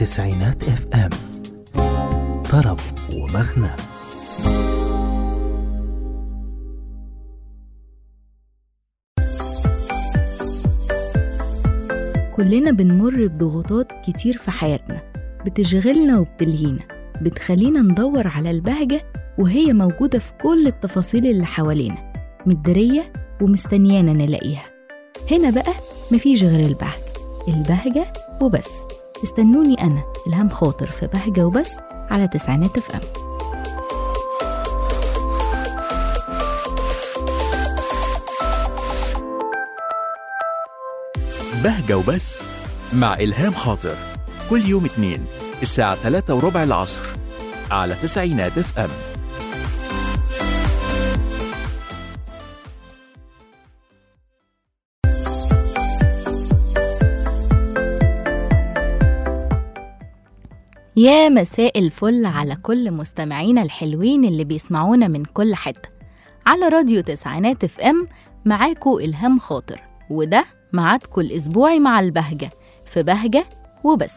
تسعينات اف ام طرب ومغنى كلنا بنمر بضغوطات كتير في حياتنا بتشغلنا وبتلهينا بتخلينا ندور على البهجة وهي موجودة في كل التفاصيل اللي حوالينا متدارية ومستنيانا نلاقيها هنا بقى مفيش غير البهجة البهجة وبس استنوني أنا إلهام خاطر في بهجة وبس على تسعينات اف ام بهجة وبس مع إلهام خاطر كل يوم اتنين الساعة 3 وربع العصر على تسعينات اف ام يا مساء الفل على كل مستمعينا الحلوين اللي بيسمعونا من كل حتة على راديو تسعينات اف ام معاكو إلهام خاطر وده ميعادكو الأسبوعي مع البهجة في بهجة وبس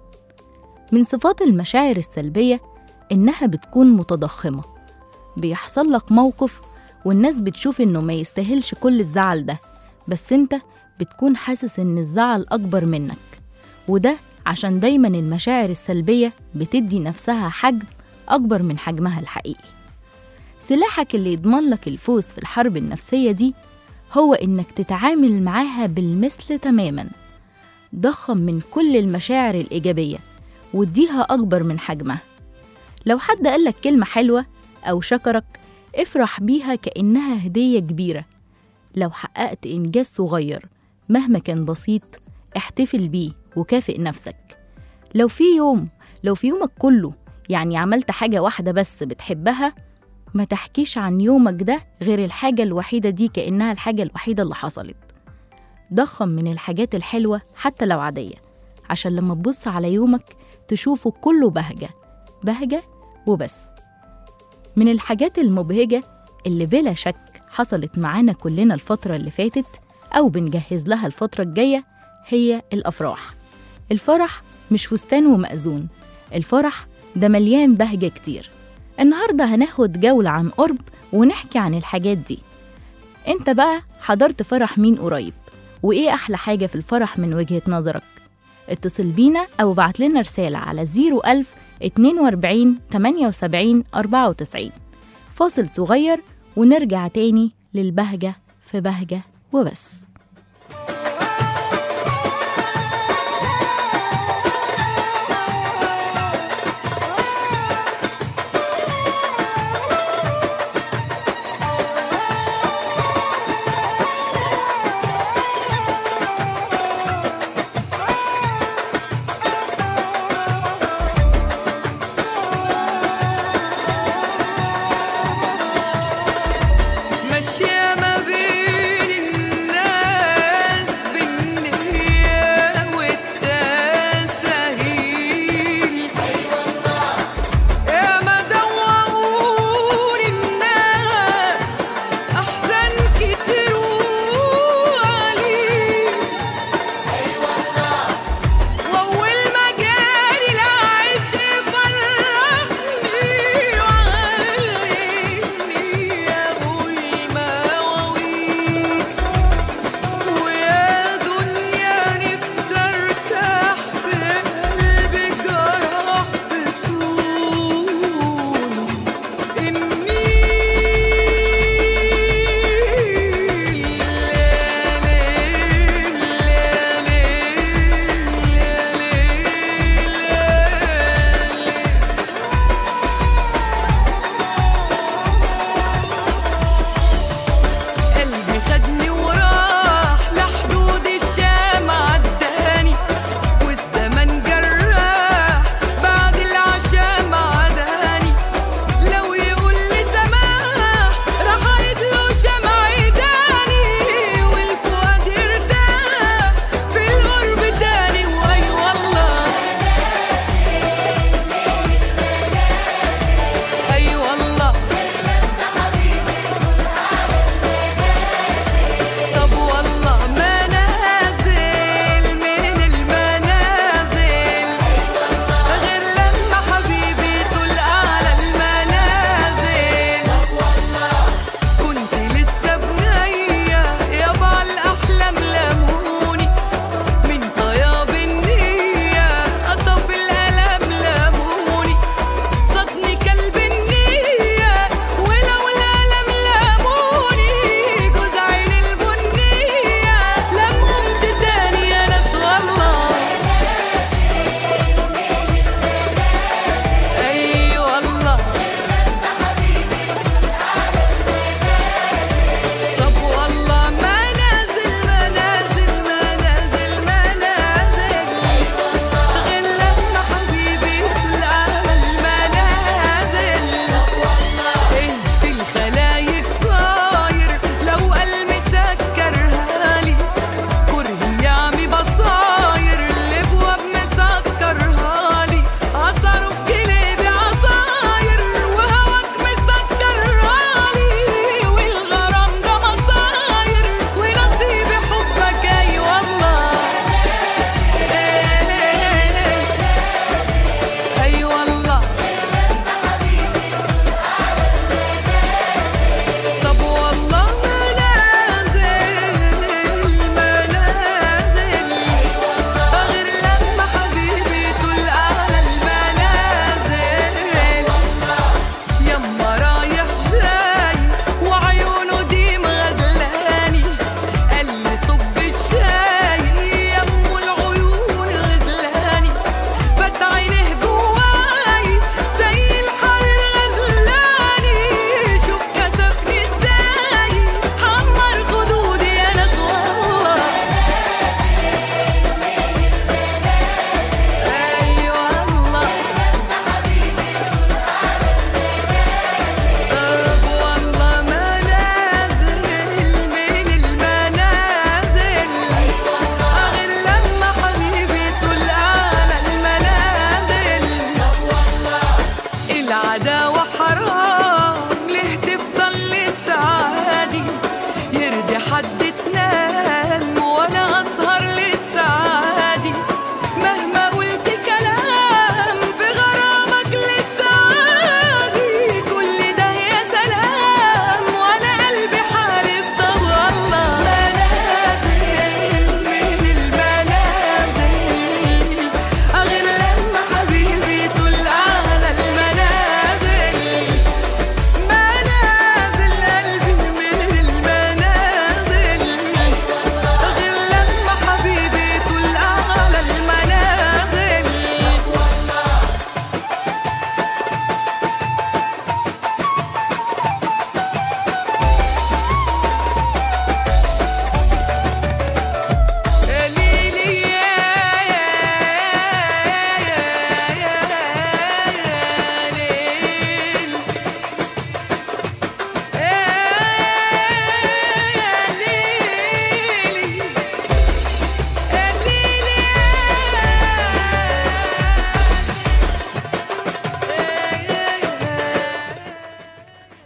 من صفات المشاعر السلبية إنها بتكون متضخمة بيحصل لك موقف والناس بتشوف إنه ما يستاهلش كل الزعل ده بس أنت بتكون حاسس إن الزعل أكبر منك وده عشان دايما المشاعر السلبية بتدي نفسها حجم أكبر من حجمها الحقيقي سلاحك اللي يضمن لك الفوز في الحرب النفسية دي هو إنك تتعامل معاها بالمثل تماما ضخم من كل المشاعر الإيجابية واديها أكبر من حجمها لو حد قالك كلمة حلوة أو شكرك افرح بيها كأنها هدية كبيرة لو حققت إنجاز صغير مهما كان بسيط احتفل بيه وكافئ نفسك لو في يوم لو في يومك كله يعني عملت حاجة واحدة بس بتحبها ما تحكيش عن يومك ده غير الحاجة الوحيدة دي كأنها الحاجة الوحيدة اللي حصلت ضخم من الحاجات الحلوة حتى لو عادية عشان لما تبص على يومك تشوفه كله بهجة بهجة وبس من الحاجات المبهجة اللي بلا شك حصلت معانا كلنا الفترة اللي فاتت أو بنجهز لها الفترة الجاية هي الأفراح الفرح مش فستان ومأذون الفرح ده مليان بهجة كتير النهاردة هناخد جولة عن قرب ونحكي عن الحاجات دي انت بقى حضرت فرح مين قريب وايه احلى حاجة في الفرح من وجهة نظرك اتصل بينا او ابعت لنا رسالة على 01000 42 78 94 فاصل صغير ونرجع تاني للبهجة في بهجة وبس ماشية ما بين الناس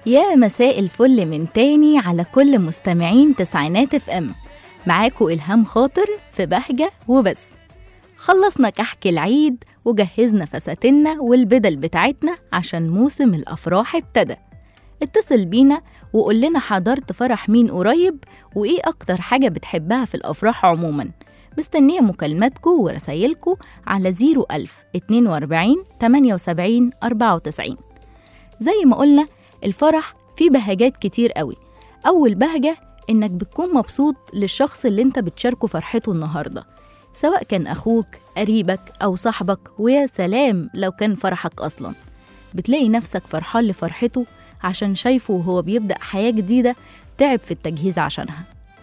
يا مساء الفل من تاني على كل مستمعين تسعينات اف ام معاكو إلهام خاطر في بهجة وبس خلصنا كحك العيد وجهزنا فساتنا والبدل بتاعتنا عشان موسم الأفراح ابتدى اتصل بينا وقول لنا حضرت فرح مين قريب وإيه أكتر حاجة بتحبها في الأفراح عموما مستنية مكالماتكو ورسايلكو على 01000 42 78 94 زي ما قلنا الفرح فيه بهجات كتير قوي أول بهجة إنك بتكون مبسوط للشخص اللي انت بتشاركه فرحته النهاردة سواء كان أخوك قريبك أو صاحبك ويا سلام لو كان فرحك أصلا بتلاقي نفسك فرحان لفرحته عشان شايفه وهو بيبدأ حياة جديدة تعب في التجهيز عشانها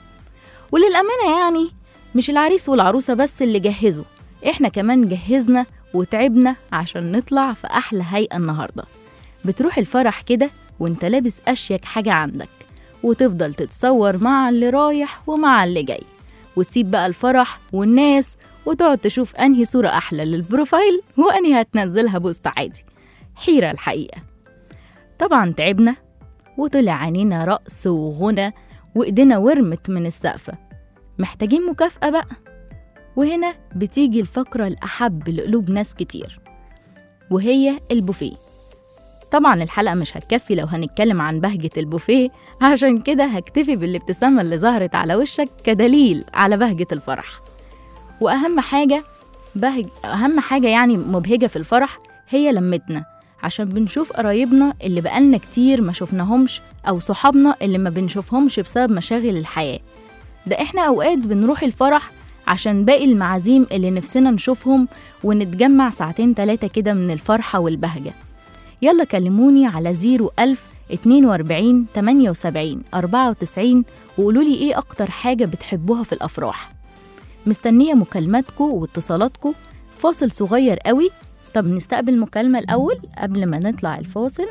وللأمانة يعني مش العريس والعروسة بس اللي جهزوا احنا كمان جهزنا وتعبنا عشان نطلع في أحلى هيئة النهاردة بتروح الفرح كده وانت لابس أشيك حاجة عندك وتفضل تتصور مع اللي رايح ومع اللي جاي وتسيب بقى الفرح والناس وتقعد تشوف أنهي صورة أحلى للبروفايل وأنهي هتنزلها بوست عادي حيرة الحقيقة طبعا تعبنا وطلع عينينا رقص وغنى وإيدينا ورمت من السقفة محتاجين مكافأة بقى وهنا بتيجي الفقرة الأحب لقلوب ناس كتير وهي البوفيه طبعا الحلقة مش هتكفي لو هنتكلم عن بهجة البوفيه عشان كده هكتفي بالابتسامة اللي ظهرت على وشك كدليل على بهجة الفرح وأهم حاجة بهج أهم حاجة يعني مبهجة في الفرح هي لمتنا عشان بنشوف قرايبنا اللي بقالنا كتير ما شفناهمش أو صحابنا اللي ما بنشوفهمش بسبب مشاغل الحياة ده احنا أوقات بنروح الفرح عشان باقي المعازيم اللي نفسنا نشوفهم ونتجمع ساعتين تلاتة كده من الفرحة والبهجة يلا كلموني على 01000 42 78 94 وقولوا لي ايه اكتر حاجة بتحبوها في الافراح مستنية مكالماتكو واتصالاتكو فاصل صغير قوي طب نستقبل مكالمة الأول قبل ما نطلع الفاصل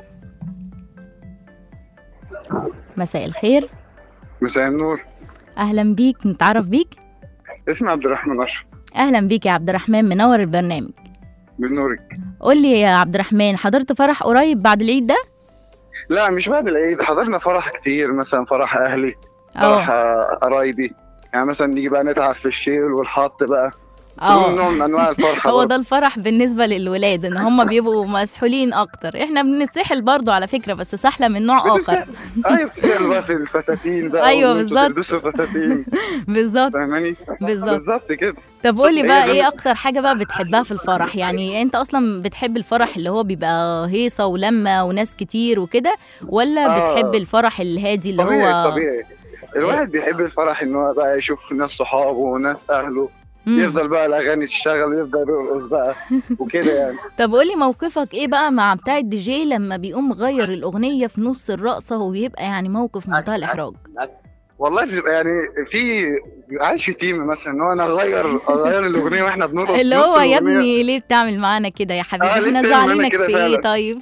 مساء الخير مساء النور أهلا بيك نتعرف بيك اسمي عبد الرحمن اشرف أهلا بيك يا عبد الرحمن منور البرنامج بنورك قول لي يا عبد الرحمن حضرت فرح قريب بعد العيد ده؟ لا مش بعد العيد حضرنا فرح كتير مثلا فرح اهلي اه فرح آه، قرايبي يعني مثلا نيجي بقى نتعب في الشيل والحط بقى كل اه نوع من انواع الفرحه هو برضه. ده الفرح بالنسبة للولاد ان هم بيبقوا مسحولين اكتر احنا بنتسحل برضو على فكرة بس سحلة من نوع اخر ايوه بتتكلم بقى في الفساتين بقى أيوة وإن انتوا بالظبط. تلبسوا فساتين بالظبط فاهماني بالظبط بالظبط كده طب قولي هي بقى ده ايه ال- اكتر حاجة بقى بتحبها في الفرح يعني انت اصلا بتحب الفرح اللي هو بيبقى هيصة ولمة وناس كتير وكده ولا آه. بتحب الفرح الهادي اللي طبيعي هو طبيعي الواحد بيحب الفرح ان هو بقى يشوف ناس صحابه وناس اهله مم. يفضل بقى الاغاني تشتغل ويفضل يرقص بقى وكده يعني طب قولي موقفك ايه بقى مع بتاع الدي جي لما بيقوم غير الاغنية في نص الرقصة وبيبقى يعني موقف منتهى الاحراج والله بيبقى يعني في عايش في تيم مثلا ان هو انا اغير اغير الاغنيه واحنا بنرقص اللي نص هو يا الأغنية. ابني ليه بتعمل معانا كده يا حبيبي آه، ليه احنا بتعمل معانا زعلانك كده في ايه فعلا؟ طيب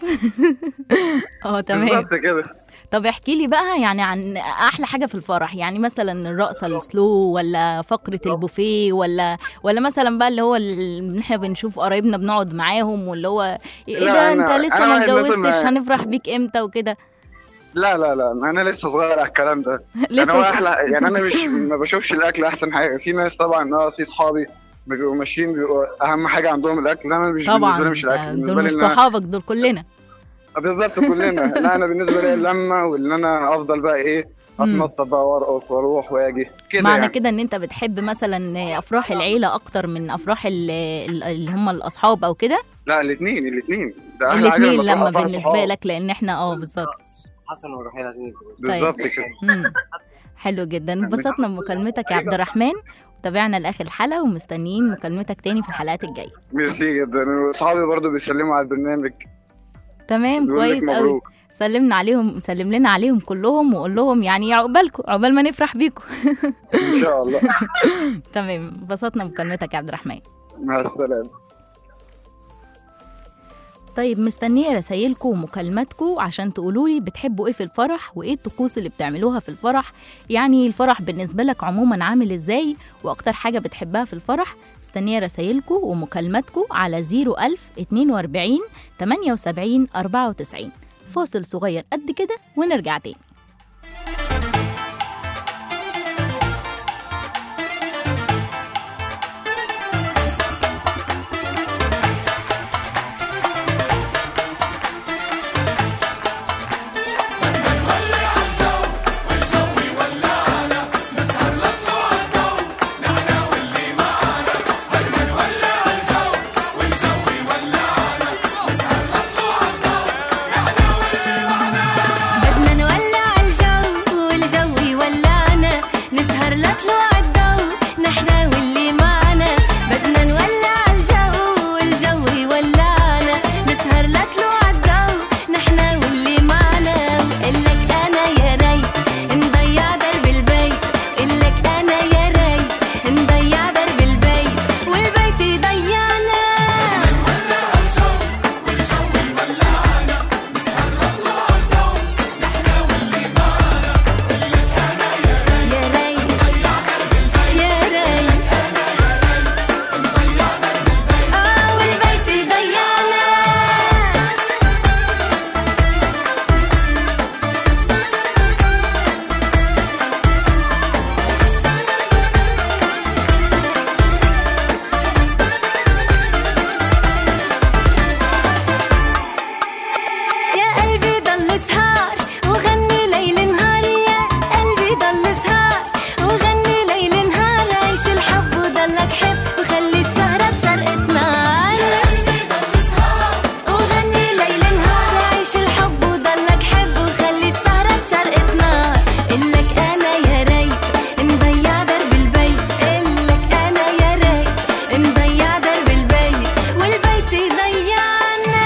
اه تمام بالظبط كده طب احكي لي بقى يعني عن احلى حاجه في الفرح يعني مثلا الرقصه السلو ولا فقره البوفيه ولا ولا مثلا بقى اللي هو اللي احنا بنشوف قرايبنا بنقعد معاهم واللي هو ايه لا، ده أنا- انت لسه أنا ما واحد مثلا اتجوزتش ما- هنفرح بيك امتى وكده لا لا لا انا لسه صغير على الكلام ده انا هو لسه احلى يعني انا مش ما بشوفش الاكل احسن حاجه في ناس طبعا اه في صحابي بيبقوا ماشيين بيبقوا اهم حاجه عندهم الاكل لا انا مش بالنسبه طبعا لي مش الاكل ده- بالنسبه دول لي مش إن أنا- صحابك دول كلنا آه، بالظبط كلنا لا انا بالنسبه لي اللمه وان انا افضل بقى ايه مم. اتنطط بقى وارقص واروح واجي كده معنى يعني. كده ان انت بتحب مثلا افراح العيله اكتر من افراح ال- ال- اللي هم الاصحاب او كده لا الاثنين الاثنين ده احلى حاجه الاثنين تروح لما أفراح بالنسبه صحاب. لك لان احنا اه بالظبط حسن ورحيل اتنين بالظبط كده مم. حلو جدا انبسطنا بمكالمتك يا عبد الرحمن وتابعنا لاخر الحلقه ومستنيين مكالمتك تاني في الحلقات الجايه ميرسي جدا واصحابي برضو بيسلموا على البرنامج تمام بيقول لك كويس قوي مبروك سلمنا عليهم سلم لنا عليهم كلهم وقول لهم يعني عقبالكم عقبال ما نفرح بيكم ان شاء الله تمام انبسطنا بمكالمتك يا عبد الرحمن مع السلامه طيب مستنية رسايلكم ومكالماتكم عشان تقولوا لي بتحبوا ايه في الفرح وايه الطقوس اللي بتعملوها في الفرح يعني الفرح بالنسبة لك عموما عامل ازاي واكتر حاجة بتحبها في الفرح مستنية رسايلكم ومكالماتكم على 01000 42 78 94 فاصل صغير قد كده ونرجع تاني بدنا نولع الجو والجو يولعنا نسهر لطلوع الضو نحنا واللي معنا بدنا نولع الجو والجو يولعنا نسهر لطلوع الضو نحنا واللي معنا وقلك انا يا ريت نضيع درب البيت قلك انا يا ريت نضيع درب البيت والبيت يضيعنا يا ريت يا ريت اه والبيت يضيعنا يا قلبي ضل سهار وغني ليل نهار يا قلبي ضل سهار وغني ليل نهار عيش الحب وضلك حب وخلي السهرة تشرقت نار وغني ليل نهار عيش الحب وضلك حب وخلي السهرة تشرقت نار إلك أنا يا ريت نضيع درب البيت إلك أنا يا ريت نضيع درب البيت والبيت يضيعنا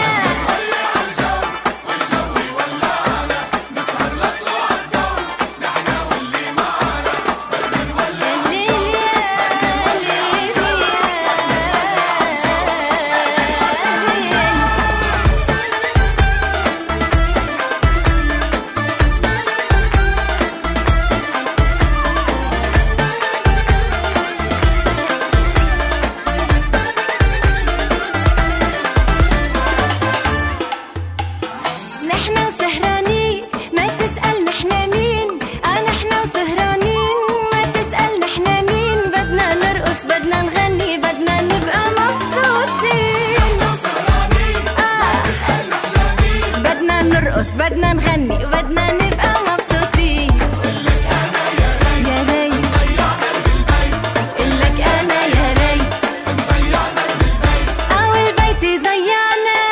نحنا سهرانين ما تسأل نحنا مين آه نحنا سهرانين ما تسأل نحنا مين بدنا نرقص بدنا نغني بدنا نبقى مبسوطين آه. بدنا نرقص بدنا نغني بدنا نبقى مبسوطين يا ريت قلك أنا يا ريت أو البيت يضيعنا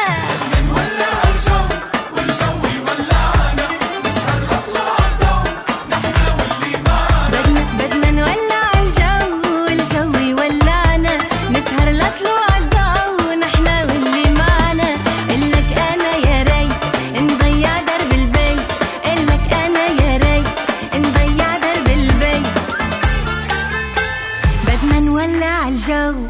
بدنا بدنا نولع الجو والجو يولعنا نسهر لطلوع الضو نحنا واللي معنا إلك أنا يا ريت نضيع درب البيت إلك أنا يا ريت نضيع درب البيت بدنا نولع الجو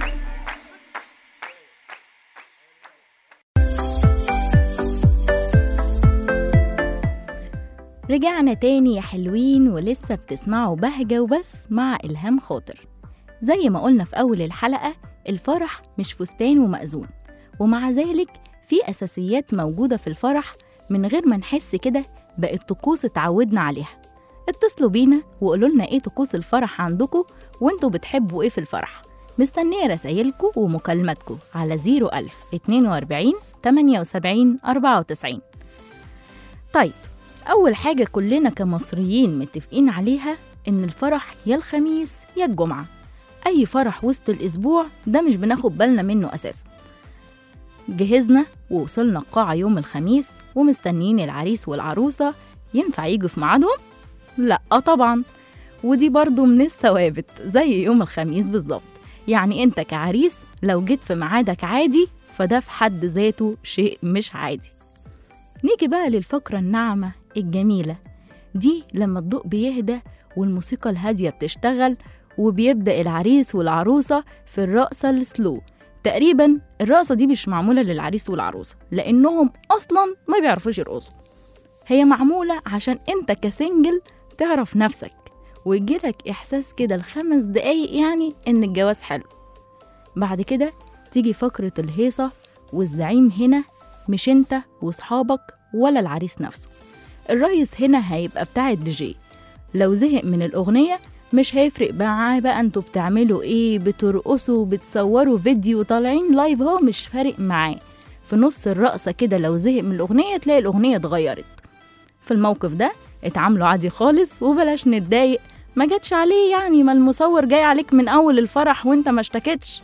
رجعنا تاني يا حلوين ولسه بتسمعوا بهجة وبس مع إلهام خاطر زي ما قلنا في أول الحلقة الفرح مش فستان ومأذون ومع ذلك في أساسيات موجودة في الفرح من غير ما نحس كده بقت طقوس اتعودنا عليها اتصلوا بينا وقولوا لنا ايه طقوس الفرح عندكم وانتوا بتحبوا ايه في الفرح مستنية رسايلكم ومكالماتكم على 01000 42 78 94 طيب أول حاجة كلنا كمصريين متفقين عليها إن الفرح يا الخميس يا الجمعة أي فرح وسط الأسبوع ده مش بناخد بالنا منه أساسا جهزنا ووصلنا القاعة يوم الخميس ومستنيين العريس والعروسة ينفع يجوا في ميعادهم؟ لأ طبعا ودي برضو من الثوابت زي يوم الخميس بالظبط يعني انت كعريس لو جيت في ميعادك عادي فده في حد ذاته شيء مش عادي نيجي بقى للفقرة الناعمة الجميلة دي لما الضوء بيهدى والموسيقى الهادية بتشتغل وبيبدأ العريس والعروسة في الرقصة السلو تقريبا الرقصة دي مش معمولة للعريس والعروسة لأنهم أصلا ما بيعرفوش يرقصوا هي معمولة عشان أنت كسنجل تعرف نفسك ويجيلك إحساس كده الخمس دقايق يعني إن الجواز حلو بعد كده تيجي فقرة الهيصة والزعيم هنا مش انت وصحابك ولا العريس نفسه الريس هنا هيبقى بتاع الدي جي لو زهق من الأغنية مش هيفرق معاه بقى انتوا بتعملوا ايه بترقصوا بتصوروا فيديو طالعين لايف هو مش فارق معاه في نص الرقصة كده لو زهق من الأغنية تلاقي الأغنية اتغيرت في الموقف ده اتعاملوا عادي خالص وبلاش نتضايق ما جاتش عليه يعني ما المصور جاي عليك من أول الفرح وانت ما اشتكتش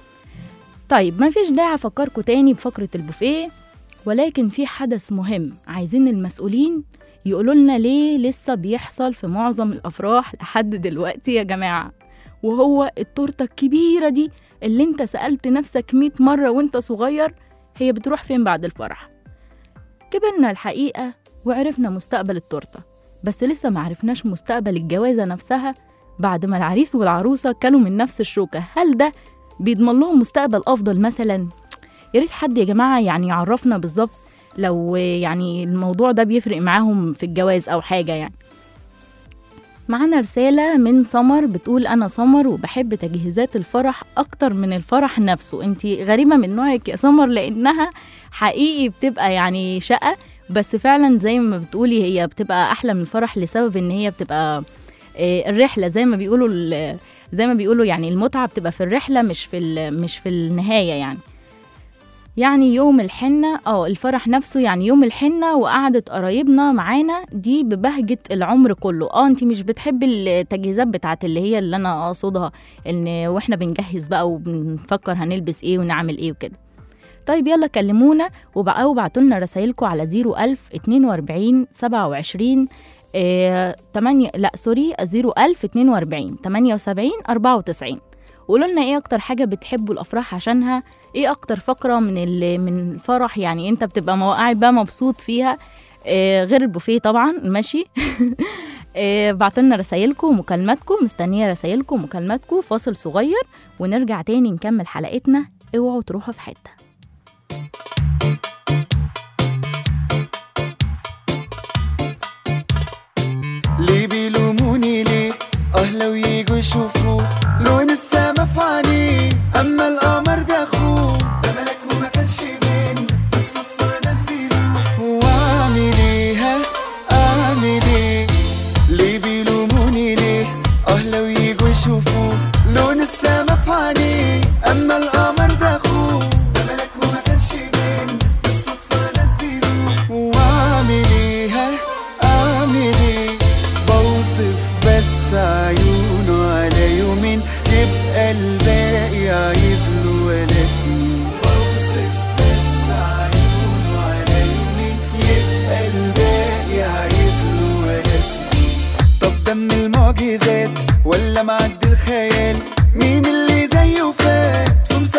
طيب ما فيش داعي أفكركوا تاني بفقرة البوفيه ولكن في حدث مهم عايزين المسؤولين يقولوا لنا ليه لسه بيحصل في معظم الأفراح لحد دلوقتي يا جماعة وهو التورتة الكبيرة دي اللي انت سألت نفسك مئة مرة وانت صغير هي بتروح فين بعد الفرح كبرنا الحقيقة وعرفنا مستقبل التورتة بس لسه معرفناش مستقبل الجوازة نفسها بعد ما العريس والعروسة كانوا من نفس الشوكة هل ده بيضمن لهم مستقبل أفضل مثلا يا ريت حد يا جماعة يعني يعرفنا بالظبط لو يعني الموضوع ده بيفرق معاهم في الجواز أو حاجة يعني معانا رسالة من سمر بتقول أنا سمر وبحب تجهيزات الفرح أكتر من الفرح نفسه انتي غريبة من نوعك يا سمر لأنها حقيقي بتبقى يعني شقة بس فعلا زي ما بتقولي هي بتبقى أحلى من الفرح لسبب إن هي بتبقى آه، الرحلة زي ما بيقولوا ال- زي ما بيقولوا يعني المتعة بتبقى في الرحلة مش في ال- مش في النهاية يعني يعني يوم الحنة اه الفرح نفسه يعني يوم الحنة وقعدة قرايبنا معانا دي ببهجة العمر كله اه انتي مش بتحبي التجهيزات بتاعت اللي هي اللي انا اقصدها ان واحنا بنجهز بقى وبنفكر هنلبس ايه ونعمل ايه وكده طيب يلا كلمونا وبقى وبعتوا لنا رسايلكم على 01000 42 27 آه 8 لا سوري 01000 42 78 94 قولوا لنا ايه اكتر حاجه بتحبوا الافراح عشانها ايه اكتر فقره من ال- من الفرح يعني انت بتبقى مو- قاعد بقى مبسوط فيها آه غير البوفيه طبعا ماشي آه بعتلنا رسايلكم ومكالماتكم مستنيه رسايلكم ومكالماتكم فاصل صغير ونرجع تاني نكمل حلقتنا اوعوا تروحوا في حته ليه بيلوموني ليه اه لو يجوا يشوفوا لون السما في عينيه اما القمر ده اخوه ده ملك وما كانش بين بالصدفه نزلوه واعمل ايه ها اعمل ايه ليه بيلوموني ليه اه لو يجوا يشوفوا لون السما في عينيه اما القمر ده اخوه ده ملك وما كانش بين بالصدفه نزلوه واعمل ايه ها اعمل ايه بوصف بس عيونه على يومين يبقى الباقي عايز له ولا سنين بوصف بس عيونه على يومين يبقى الباقي عايز له ولا سنين طب ده من المعجزات ولا معدي الخيال مين اللي زيه فات في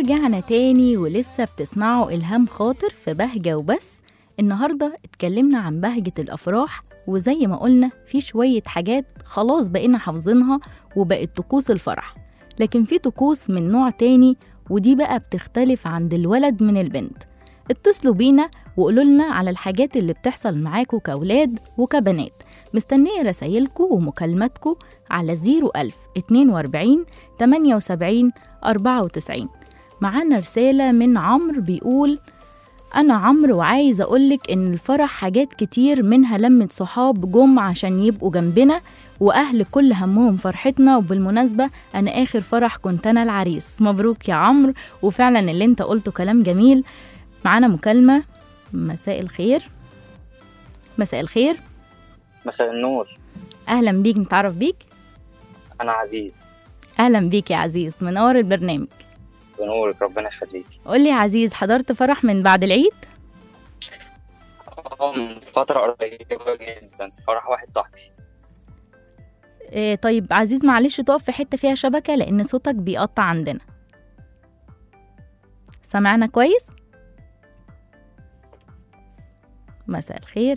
ورجعنا تاني ولسه بتسمعوا إلهام خاطر في بهجة وبس النهاردة اتكلمنا عن بهجة الأفراح وزي ما قلنا في شوية حاجات خلاص بقينا حافظينها وبقت طقوس الفرح لكن في طقوس من نوع تاني ودي بقى بتختلف عند الولد من البنت اتصلوا بينا وقولوا لنا على الحاجات اللي بتحصل معاكوا كأولاد وكبنات مستنية رسايلكوا ومكالماتكوا على 01000 42 78 94 معانا رسالة من عمرو بيقول أنا عمرو وعايز أقولك إن الفرح حاجات كتير منها لمة صحاب جم عشان يبقوا جنبنا وأهل كل همهم فرحتنا وبالمناسبة أنا آخر فرح كنت أنا العريس مبروك يا عمرو وفعلا اللي أنت قلته كلام جميل معانا مكالمة مساء الخير مساء الخير مساء النور أهلا بيك نتعرف بيك أنا عزيز أهلا بيك يا عزيز منور البرنامج بنورك ربنا يخليك قولي يا عزيز حضرت فرح من بعد العيد آه، من فترة قريبة جدا فرح واحد صاحبي إيه طيب عزيز معلش تقف في حتة فيها شبكة لأن صوتك بيقطع عندنا سمعنا كويس؟ مساء الخير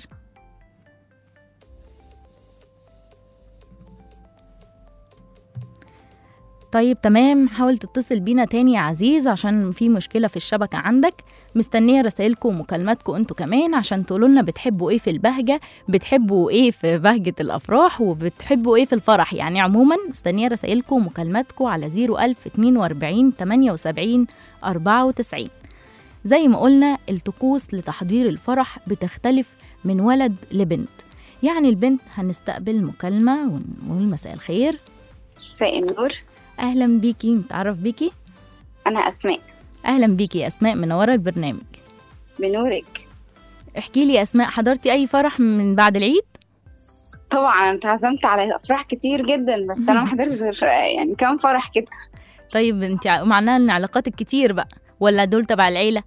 طيب تمام حاول تتصل بينا تاني يا عزيز عشان في مشكلة في الشبكة عندك مستنية رسائلكم ومكالماتكم انتوا كمان عشان تقولوا لنا بتحبوا ايه في البهجة بتحبوا ايه في بهجة الأفراح وبتحبوا ايه في الفرح يعني عموما مستنية رسائلكم ومكالماتكم على 01042 78 94 زي ما قلنا الطقوس لتحضير الفرح بتختلف من ولد لبنت يعني البنت هنستقبل مكالمة ونقول مساء الخير مساء النور أهلا بيكي نتعرف بيكي أنا أسماء أهلا بيكي يا أسماء منورة البرنامج بنورك احكي لي يا أسماء حضرتي أي فرح من بعد العيد؟ طبعا أنا اتعزمت على أفراح كتير جدا بس أنا ما حضرتش غير يعني كام فرح كده طيب انت معناها ان علاقاتك كتير بقى ولا دول تبع العيلة؟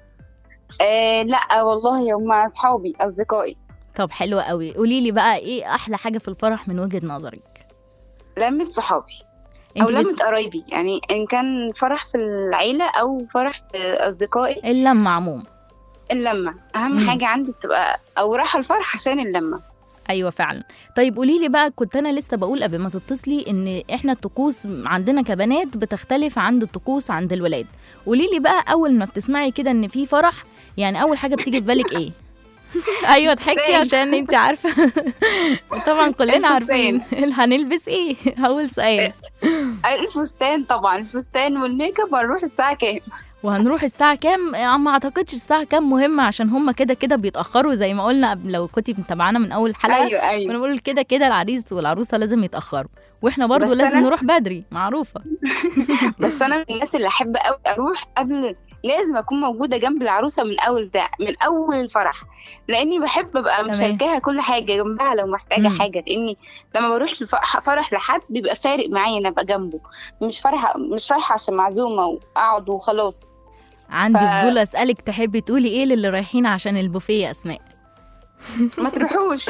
آه لا والله هم أصحابي أصدقائي طب حلوة قوي قولي لي بقى ايه أحلى حاجة في الفرح من وجهة نظرك؟ لمة صحابي أو انت لمة بت... قرايبي يعني إن كان فرح في العيلة أو فرح في أصدقائي اللمة عموم اللمة أهم مم. حاجة عندي تبقى أو راحة الفرح عشان اللمة ايوه فعلا طيب قولي لي بقى كنت انا لسه بقول قبل ما تتصلي ان احنا الطقوس عندنا كبنات بتختلف عن الطقوس عند الولاد قولي لي بقى اول ما بتسمعي كده ان في فرح يعني اول حاجه بتيجي في بالك ايه ايوه ضحكتي فستان. عشان انت عارفه طبعا كلنا الفستان. عارفين هنلبس ايه اول سؤال الفستان طبعا الفستان والميك اب هنروح الساعة كام وهنروح الساعة كام؟ آه، ما اعتقدش الساعة كام مهمة عشان هما كده كده بيتأخروا زي ما قلنا قبل- لو كنت متابعانا من أول حلقة أيوه أيوه بنقول كده كده العريس والعروسة لازم يتأخروا واحنا برضو بس لازم أنا- نروح بدري معروفة بس انا من الناس اللي احب قوي اروح قبل لازم اكون موجوده جنب العروسه من اول ده من اول الفرح لاني بحب ابقى تمام. مشاركاها كل حاجه جنبها لو محتاجه مم. حاجه لاني لما بروح الفرح فرح لحد بيبقى فارق معايا ان ابقى جنبه مش فرح مش رايحه عشان معزومه واقعد وخلاص عندي ف- فضول أسألك تحبي تقولي ايه للي رايحين عشان البوفيه يا أسماء ما تروحوش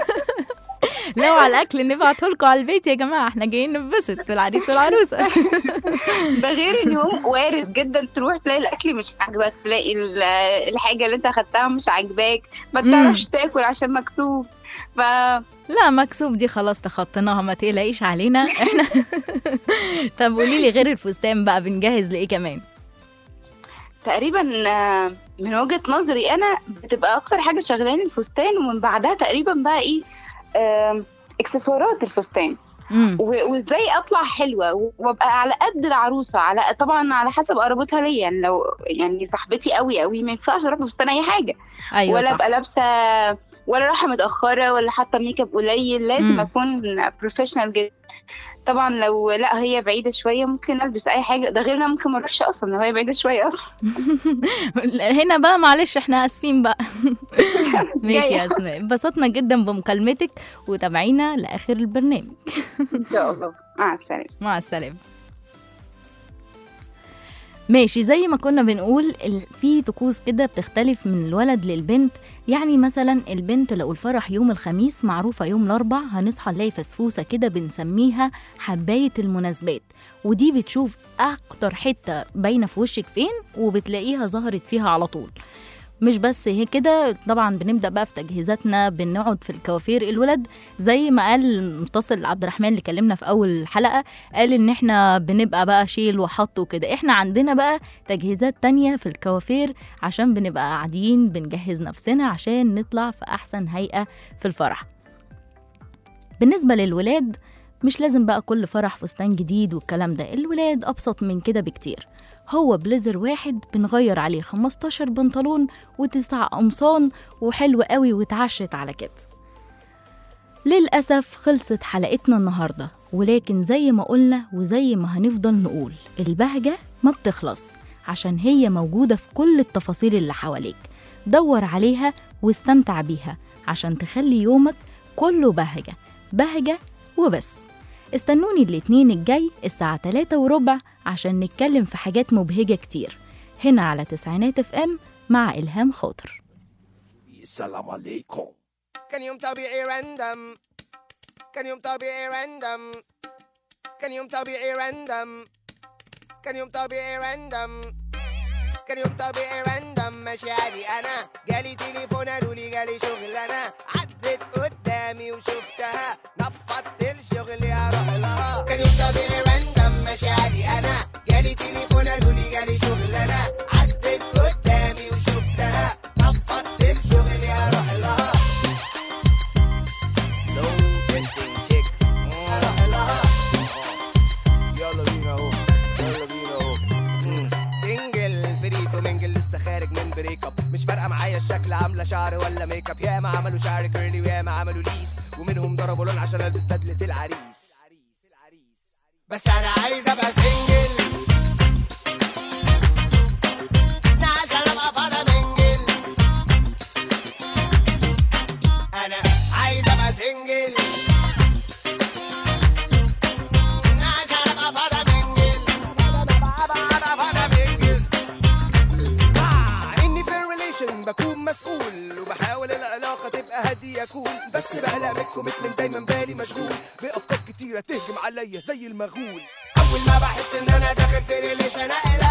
لو على الأكل نبعته لكم على البيت يا جماعة احنا جايين ننبسط بالعريس والعروسة ده غير ان هو وارد جدا تروح تلاقي الاكل مش عاجبك تلاقي ال- الحاجه اللي انت اخدتها مش عاجباك ما مم. تعرفش تاكل عشان مكسوف ف لا مكسوف دي خلاص تخطيناها ما تقلقيش علينا احنا طب قولي لي غير الفستان بقى بنجهز لإيه كمان تقريبا آه، من وجهة نظري انا بتبقى اكتر حاجة شغلاني الفستان ومن بعدها تقريبا بقى ايه آم، اكسسوارات الفستان امم و- وازاي اطلع حلوة وابقى على قد العروسة على طبعا على حسب قرابتها ليا يعني لو يعني صاحبتي قوي قوي ما ينفعش اروح بفستان اي حاجة ايوه ولا صح ابقى لابسة ولا رايحة متأخرة ولا حاطة ميك اب قليل لازم مم. اكون بروفيشنال جدا طبعا لو لا هي بعيدة شوية ممكن البس اي حاجة ده غير إن أنا ممكن ما اروحش اصلا لو هي بعيدة شوية اصلا هنا بقى معلش احنا اسفين بقى مش ماشي جاية. يا اسماء انبسطنا جدا بمكالمتك وتابعينا لاخر البرنامج ان شاء الله مع السلامة مع السلامه ماشي زي ما كنا بنقول ال- في طقوس كده بتختلف من الولد للبنت يعني مثلا البنت لو الفرح يوم الخميس معروفة يوم الأربع هنصحى نلاقي فسفوسة كده بنسميها حباية المناسبات ودي بتشوف أكتر حتة باينة في وشك فين وبتلاقيها ظهرت فيها على طول مش بس هي كده طبعا بنبدا بقى في تجهيزاتنا بنقعد في الكوافير الولد زي ما قال المتصل عبد الرحمن اللي كلمنا في اول الحلقه قال ان احنا بنبقى بقى شيل وحط وكده احنا عندنا بقى تجهيزات تانية في الكوافير عشان بنبقى قاعدين بنجهز نفسنا عشان نطلع في احسن هيئه في الفرح بالنسبه للولاد مش لازم بقى كل فرح فستان جديد والكلام ده الولاد ابسط من كده بكتير هو بليزر واحد بنغير عليه 15 بنطلون وتسع قمصان وحلو قوي واتعشت على كده للأسف خلصت حلقتنا النهاردة ولكن زي ما قلنا وزي ما هنفضل نقول البهجة ما بتخلص عشان هي موجودة في كل التفاصيل اللي حواليك دور عليها واستمتع بيها عشان تخلي يومك كله بهجة بهجة وبس استنوني الاتنين الجاي الساعة 3 وربع عشان نتكلم في حاجات مبهجة كتير هنا على تسعينات اف ام مع إلهام خاطر السلام عليكم كان يوم طبيعي راندم كان يوم طبيعي راندم كان يوم طبيعي راندم كان يوم طبيعي راندم كان يوم طبيعي راندم ماشي عادي انا جالي تليفون قالوا لي جالي شغلانه عدت قدامي وشفتها نفضت الشغل هروح لها كان يوم طبيعي راندم ماشي عادي انا جالي تليفون قالوا لي جالي شغلانه عدت قدامي وشفتها نفضت الشغل هروح لها لو تنتين شيك هروح لها يلا بينا اهو يلا بينا اهو مم. سنجل فريتو منجل لسه خارج من بريك اب مش فارقه معايا الشكل عامله شعر ولا ميك اب ياما عملوا شعر كيرلي وياما عملوا ليس ومنهم ضربوا لون عشان البس بدله العريس بس انا عايز ابقى سنجل عشان ابقى فاضي منجل انا عايز ابقى سنجل عشان ابقى فاضي منجل ابقى فاضي منجل آه، اني في الريليشن بكون مسؤول وبحاول العلاقه تبقى هاديه كول بس بقلق من الكوميتمنت دايما بالي مشغول بافكار كتيره تهجم عليا زي المغول اول ما بحس ان انا داخل في ريليشن اقلق